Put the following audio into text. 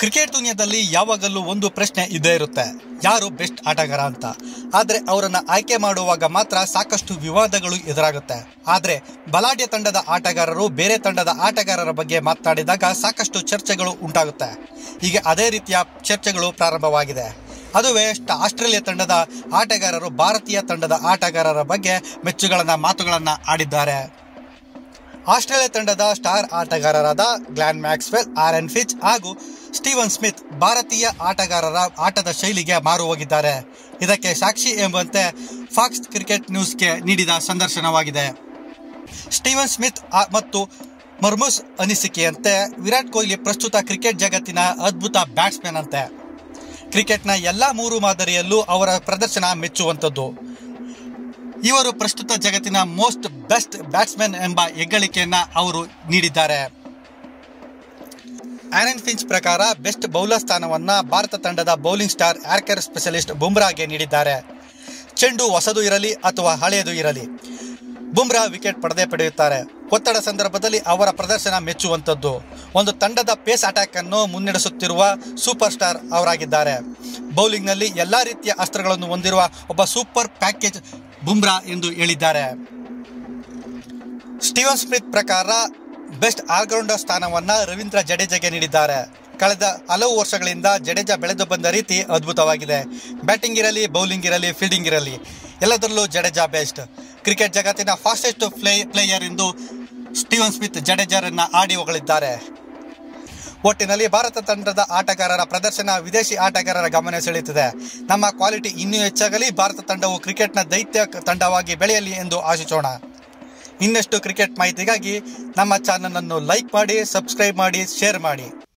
cricket ದುನಿಯಾದಲ್ಲಿ ಯಾವಾಗಲೂ ಒಂದು ಪ್ರಶ್ನೆ ಇದ್ದೇ ಇರುತ್ತೆ ಯಾರು ಬೆಸ್ಟ್ ಆಟಗಾರ ಅಂತ ಆದರೆ ಅವರನ್ನ ಆಯ್ಕೆ ಮಾಡುವಾಗ ಮಾತ್ರ ಸಾಕಷ್ಟು ವಿವಾದಗಳು ಎದುರಾಗುತ್ತೆ ಆದರೆ ಬಲಾಢ್ಯ ತಂಡದ ಆಟಗಾರರು ಬೇರೆ ತಂಡದ ಆಟಗಾರರ ಬಗ್ಗೆ ಮಾತನಾಡಿದಾಗ ಸಾಕಷ್ಟು ಚರ್ಚೆಗಳು ಉಂಟಾಗುತ್ತೆ ಹೀಗೆ ಅದೇ ರೀತಿಯ ಚರ್ಚೆಗಳು ಪ್ರಾರಂಭವಾಗಿದೆ ಅದುವೇ ಸ್ಟ್- ಆಸ್ಟ್ರೇಲಿಯಾ ತಂಡದ ಆಟಗಾರರು ಭಾರತೀಯ ತಂಡದ ಆಟಗಾರರ ಬಗ್ಗೆ ಮೆಚ್ಚುಗಳನ್ನ ಮಾತುಗಳನ್ನ ಆಡಿದ್ದಾರೆ ಆಸ್ಟ್ರೇಲಿಯಾ ತಂಡದ ಸ್ಟಾರ್ ಆಟಗಾರರಾದ Glenn Maxwell Aaron Finch ಹಾಗೂ ಸ್ಟೀವನ್ ಸ್ಮಿತ್ ಭಾರತೀಯ ಆಟಗಾರರ ಆಟದ ಶೈಲಿಗೆ ಮಾರು ಹೋಗಿದ್ದಾರೆ ಇದಕ್ಕೆ ಸಾಕ್ಷಿ ಎಂಬಂತೆ ಫಾಕ್ಸ್ ಕ್ರಿಕೆಟ್ ನ್ಯೂಸ್ಗೆ ನೀಡಿದ ಸಂದರ್ಶನವಾಗಿದೆ ಸ್ಟೀವನ್ ಸ್ಮಿತ್ ಆ- ಮತ್ತು ಮರ್ಮುಸ್ ಅನಿಸಿಕೆಯಂತೆ ವಿರಾಟ್ ಕೊಹ್ಲಿ ಪ್ರಸ್ತುತ ಕ್ರಿಕೆಟ್ ಜಗತ್ತಿನ ಅದ್ಭುತ ಬ್ಯಾಟ್ಸ್ಮನ್ ಅಂತೆ ಕ್ರಿಕೆಟ್ನ ಎಲ್ಲ ಮೂರು ಮಾದರಿಯಲ್ಲೂ ಅವರ ಪ್ರದರ್ಶನ ಮೆಚ್ಚುವಂಥದ್ದು ಇವರು ಪ್ರಸ್ತುತ ಜಗತ್ತಿನ ಮೋಸ್ಟ್ ಬೆಸ್ಟ್ ಬ್ಯಾಟ್ಸ್ಮನ್ ಎಂಬ ಹೆಗ್ಗಳಿಕೆಯನ್ನ ಅವರು ನೀಡಿದ್ದಾರೆ ಆರನ್ ಫಿಂಚ್ ಪ್ರಕಾರ ಬೆಸ್ಟ್ ಬೌಲರ್ ಸ್ಥಾನವನ್ನ ಭಾರತ ತಂಡದ ಬೌಲಿಂಗ್ ಸ್ಟಾರ್ ಆರ್ಕರ್ ಸ್ಪೆಷಲಿಸ್ಟ್ ಬುಮ್ರಾಗೆ ನೀಡಿದ್ದಾರೆ ಚೆಂಡು ಹೊಸದು ಇರಲಿ ಅಥವಾ ಹಳೆಯದು ಇರಲಿ ಬುಮ್ರಾ ವಿಕೆಟ್ ಪಡೆದೇ ಪಡೆಯುತ್ತಾರೆ ಒತ್ತಡ ಸಂದರ್ಭದಲ್ಲಿ ಅವರ ಪ್ರದರ್ಶನ ಮೆಚ್ಚುವಂಥದ್ದು ಒಂದು ತಂಡದ ಪೇಸ್ ಅಟ್ಯಾಕ್ ಅನ್ನು ಮುನ್ನಡೆಸುತ್ತಿರುವ ಸೂಪರ್ ಸ್ಟಾರ್ ಅವರಾಗಿದ್ದಾರೆ ಬೌಲಿಂಗ್ನಲ್ಲಿ ಎಲ್ಲ ರೀತಿಯ ಅಸ್ತ್ರಗಳನ್ನು ಹೊಂದಿರುವ ಒಬ್ಬ ಸೂಪರ್ ಪ್ಯಾಕೇಜ್ ಬುಮ್ರಾ ಎಂದು ಹೇಳಿದ್ದಾರೆ ಸ್ಟೀವನ್ ಸ್ಮಿತ್ ಪ್ರಕಾರ ಬೆಸ್ಟ್ ಆಲ್ರೌಂಡರ್ ಸ್ಥಾನವನ್ನ ರವೀಂದ್ರ ಜಡೇಜಾಗೆ ನೀಡಿದ್ದಾರೆ ಕಳೆದ ಹಲವು ವರ್ಷಗಳಿಂದ ಜಡೇಜಾ ಬೆಳೆದು ಬಂದ ರೀತಿ ಅದ್ಭುತವಾಗಿದೆ ಬ್ಯಾಟಿಂಗ್ ಇರಲಿ ಬೌಲಿಂಗ್ ಇರಲಿ ಫೀಲ್ಡಿಂಗ್ ಇರಲಿ ಎಲ್ಲದರಲ್ಲೂ ಜಡೇಜಾ ಬೆಸ್ಟ್ ಕ್ರಿಕೆಟ್ ಜಗತ್ತಿನ ಫಾಸ್ಟೆಸ್ಟ್ ಪ್ಲೇ ಪ್ಲೇಯರ್ ಎಂದು ಸ್ಟೀವನ್ ಸ್ಮಿತ್ ಜಡೇಜಾರನ್ನ ಆಡಿ ಹೊಗಳಿದ್ದಾರೆ ಒಟ್ಟಿನಲ್ಲಿ ಭಾರತ ತಂಡದ ಆಟಗಾರರ ಪ್ರದರ್ಶನ ವಿದೇಶಿ ಆಟಗಾರರ ಗಮನ ಸೆಳೆಯುತ್ತಿದೆ ನಮ್ಮ ಕ್ವಾಲಿಟಿ ಇನ್ನೂ ಹೆಚ್ಚಾಗಲಿ ಭಾರತ ತಂಡವು ಕ್ರಿಕೆಟ್ನ ದೈತ್ಯ ತಂಡವಾಗಿ ಬೆಳೆಯಲಿ ಎಂದು ಆಶಿಸೋಣ ಇನ್ನಷ್ಟು ಕ್ರಿಕೆಟ್ ಮಾಹಿತಿಗಾಗಿ ನಮ್ಮ ಚಾನಲ್ ಅನ್ನು ಲೈಕ್ ಮಾಡಿ ಸಬ್ಸ್ಕ್ರೈಬ್ ಮಾಡಿ ಶೇರ್ ಮಾಡಿ